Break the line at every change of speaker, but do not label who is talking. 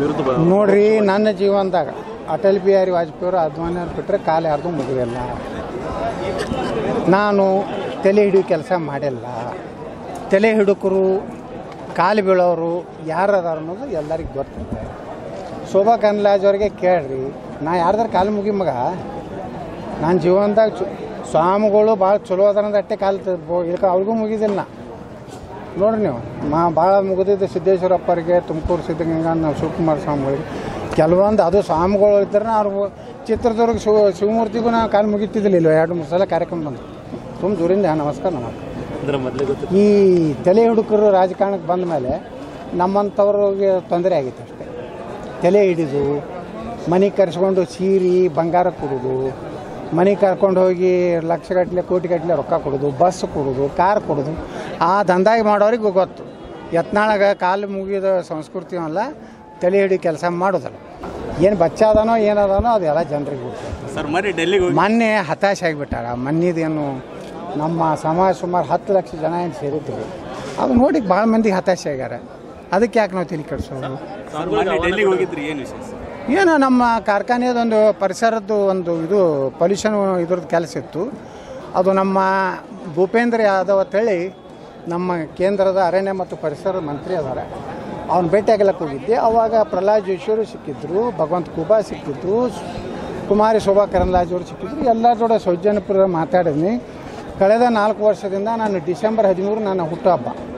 ವಿರುದ್ಧ ಬ-
ನೋಡ್ರಿ ನನ್ನ ಜೀವನದಾಗ ಅಟಲ್ ಬಿಹಾರಿ ವಾಜಪೇಯಿ ಅವರು ಅದ್ವಾನಿ ಅವ್ರು ಬಿಟ್ಟರೆ ಕಾಲು ಯಾರ್ದು ಮುಗಿದಿಲ್ಲ ನಾನು ತಲೆ ಹಿಡಿಯೋ ಕೆಲಸ ಮಾಡಿಲ್ಲ ತಲೆ ಹಿಡುಕರು ಕಾಲು ಬೀಳೋರು ಯಾರು ಅದಾರ ಅನ್ನೋದು ಎಲ್ಲರಿಗೂ ಗೊತ್ತಿದೆ ಶೋಭಾ ಕನ್ಲಾಜ್ ಅವ್ರಿಗೆ ಕೇಳ್ರಿ ನಾ ಯಾರ್ದಾರ ಕಾಲು ಮುಗಿ ಮಗ ನನ್ನ ಜೀವನದಾಗ ಚು ಸ್ವಾಮಿಗಳು ಭಾಳ ಚಲೋ ಅದಾರಂದ ಅಟ್ಟೆ ಕಾಲು ಇದಕ್ಕೆ ಅವ್ರಿಗೂ ಮುಗಿದಿಲ್ಲ ನಾ ನೋಡ್ರಿ ನೀವು ಮಾ ಭಾಳ ಮುಗಿದಿದ್ದು ಸಿದ್ದೇಶ್ವರಪ್ಪರಿಗೆ ತುಮಕೂರು ಸಿದ್ಧಗಂಗಾ ನಾವು ಶಿವಕುಮಾರ ಸ್ವಾಮಿಗಳಿಗೆ ಕೆಲವೊಂದು ಅದು ಸ್ವಾಮಿಗಳು ಇದ್ದರೆ ಅವ್ರು ಚಿತ್ರದುರ್ಗ ಶಿವ ಶಿವಮೂರ್ತಿಗೂ ನಾವು ಕಾಲು ಮುಗಿತಿದ್ದಿಲ್ಲ ಇಲ್ವ ಎರಡು ಮೂರು ಸಲ ಕಾರ್ಯಕ್ರಮ ಬಂದು ತುಂಬ ದೂರಿಂದ ನಮಸ್ಕಾರ ನಮಸ್ಕಾರ
ಅಂದ್ರೆ ಮೊದಲೇ ಗೊತ್ತು
ಈ ತಲೆ ಹುಡುಕರು ರಾಜಕಾರಣಕ್ಕೆ ಬಂದ ಮೇಲೆ ನಮ್ಮಂಥವ್ರಿಗೆ ತೊಂದರೆ ಆಗಿತ್ತು ಅಷ್ಟೇ ತಲೆ ಹಿಡಿದು ಮನೆಗೆ ಕರೆಸ್ಕೊಂಡು ಸೀರೆ ಬಂಗಾರ ಕೊಡೋದು ಮನೆಗೆ ಕರ್ಕೊಂಡು ಹೋಗಿ ಲಕ್ಷಗಟ್ಟಲೆ ಕೋಟಿಗಟ್ಟಲೆ ರೊಕ್ಕ ಕೊಡೋದು ಬಸ್ ಕೊಡೋದು ಕಾರ್ ಕೊಡೋದು ಆ ದಂಧಾಗಿ ಮಾಡೋರಿಗೆ ಗೊತ್ತು ಯತ್ನಾಳಗ ಕಾಲು ಮುಗಿದ ಸಂಸ್ಕೃತಿ ಅಲ್ಲ ತಲೆ ಹಿಡಿ ಕೆಲಸ ಮಾಡೋದಲ್ಲ ಏನು ಬಚ್ಚ ಅದಾನೋ ಏನದಾನೋ ಅದೆಲ್ಲ ಜನರಿಗೆ ಗೊತ್ತು
ಸರ್ ಮರಿ ಡೆಲ್ಲಿಗೆ ಹೋಗಿ
ಮೊನ್ನೆ ಹತಾಶೆ ಆಗಿಬಿಟ್ಟಾರ ಮೊನ್ನೆದೇನು ನಮ್ಮ ಸಮಾಜ ಸುಮಾರು ಹತ್ತು ಲಕ್ಷ ಜನ ಏನು ಸೇರಿದ್ರು ಅದು ನೋಡಿ ಭಾಳ ಮಂದಿಗೆ ಹತಾಶೆ ಆಗ್ಯಾರ ಅದಕ್ಕೆ ಯಾಕೆ ನಾವು ತಲೆ ಕೆಡಿಸೋದು
ಸರ್ ಮೊನ್ನೆ ಡೆಲ್ಲಿಗೆ ಹೋಗಿದ್ರಿ ಏನು ವಿಷಯ ಸರ್
ಏನು ನಮ್ಮ ಕಾರ್ಖಾನೆಯದೊಂದು ಪರಿಸರದ್ದು ಒಂದು ಇದು ಪೊಲ್ಯೂಷನ್ ಇದ್ರದ್ದು ಕೆಲಸ ಇತ್ತು ಅದು ನಮ್ಮ ಭೂಪೇಂದ್ರ ಯಾದವ್ ಅಂತೇಳಿ ನಮ್ಮ ಕೇಂದ್ರದ ಅರಣ್ಯ ಮತ್ತು ಪರಿಸರ ಮಂತ್ರಿ ಅದಾರ ಅವ್ನು ಭೇಟಿಯಾಗಲಕ್ಕೆ ಹೋಗಿದ್ದೆ ಅವಾಗ ಪ್ರಹ್ಲಾದ್ ಜೋಶಿಯವರು ಸಿಕ್ಕಿದ್ರು ಭಗವಂತ ಕುಬಾ ಸಿಕ್ಕಿದ್ರು ಕುಮಾರಿ ಶೋಭಾ ಕರಂದ್ಲಾಜ್ ಅವರು ಸಿಕ್ಕಿದ್ರು ಎಲ್ಲರ ಜೋಡ ಸೌಜನ್ಯಪುರ ಮಾತಾಡಿದ್ನಿ ಕಳೆದ ನಾಲ್ಕು ವರ್ಷದಿಂದ ನಾನು ಡಿಸೆಂಬರ್ ಹದಿಮೂರು ನನ್ನ ಹುಟ್ಟುಹಬ್ಬ